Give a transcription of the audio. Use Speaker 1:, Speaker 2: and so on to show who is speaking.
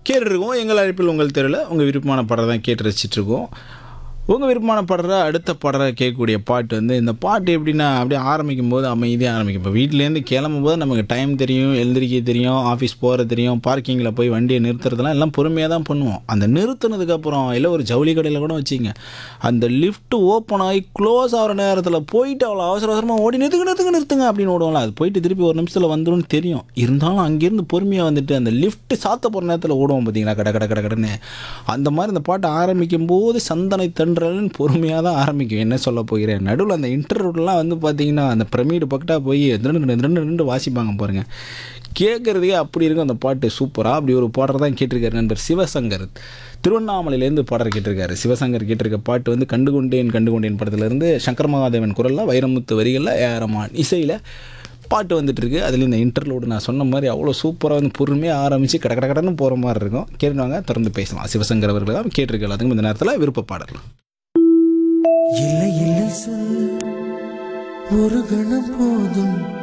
Speaker 1: கேட்டுருக்கோம் எங்கள் அழைப்பில் உங்கள் தெருவில் உங்கள் விருப்பமான பாடலை தான் கேட்டு ரசிச்சிட்டு இருக்கோம் உங்கள் விருப்பமான பாடுற அடுத்த பாடுற கேட்கக்கூடிய பாட்டு வந்து இந்த பாட்டு எப்படின்னா அப்படியே ஆரம்பிக்கும் போது அமைதியாக ஆரம்பிக்கும் இப்போ வீட்டிலேருந்து கிளம்பும் போது நமக்கு டைம் தெரியும் எழுந்திரிக்க தெரியும் ஆஃபீஸ் போகிற தெரியும் பார்க்கிங்கில் போய் வண்டியை நிறுத்துறதெல்லாம் எல்லாம் பொறுமையாக தான் பண்ணுவோம் அந்த நிறுத்தினதுக்கப்புறம் இல்லை ஒரு ஜவுளி கடையில் கூட வச்சிங்க அந்த லிஃப்ட் ஓப்பன் ஆகி க்ளோஸ் ஆகிற நேரத்தில் போயிட்டு அவ்வளோ அவசர அவசரமாக ஓடி நிறுத்துங்க நிறுத்துங்க நிறுத்துங்க அப்படின்னு ஓடுவோம்ல அது போயிட்டு திருப்பி ஒரு நிமிஷத்தில் வந்துடும் தெரியும் இருந்தாலும் அங்கேருந்து பொறுமையாக வந்துட்டு அந்த லிஃப்ட் சாத்த போகிற நேரத்தில் ஓடுவோம் பார்த்தீங்களா கட கட கட கடன்னு அந்த மாதிரி அந்த பாட்டு ஆரம்பிக்கும் போது சந்தனை தென்றல்னு பொறுமையாக தான் ஆரம்பிக்கும் என்ன சொல்ல போகிறேன் நடுவில் அந்த இன்டர்வியூலாம் வந்து பார்த்தீங்கன்னா அந்த பிரமிடு பக்கட்டாக போய் ரெண்டு ரெண்டு ரெண்டு வாசிப்பாங்க பாருங்க கேட்குறதுக்கே அப்படி இருக்கும் அந்த பாட்டு சூப்பராக அப்படி ஒரு பாடல் தான் கேட்டிருக்காரு நண்பர் சிவசங்கர் திருவண்ணாமலையிலேருந்து பாடல் கேட்டிருக்காரு சிவசங்கர் கேட்டிருக்க பாட்டு வந்து கண்டுகொண்டேன் கண்டுகொண்டேன் படத்துலேருந்து சங்கர் மகாதேவன் குரலில் வைரமுத்து வரிகளில் ஏரமான் இசையில் பாட்டு வந்துட்டு இருக்கு அதில் இந்த இன்டர்லோடு நான் சொன்ன மாதிரி அவ்வளோ சூப்பராக வந்து பொறுமையாக ஆரம்பித்து கட கட கடன்னு போகிற மாதிரி இருக்கும் கேட்டுவாங்க தொடர்ந்து பேசலாம் சிவசங்கர் அவர்கள் கேட்டிருக்க எல்லாத்துக்கும் இந்த நேரத்தில் விருப்ப பாடல்
Speaker 2: இல்லை இல்லை சொல் ஒரு கணம் போதும்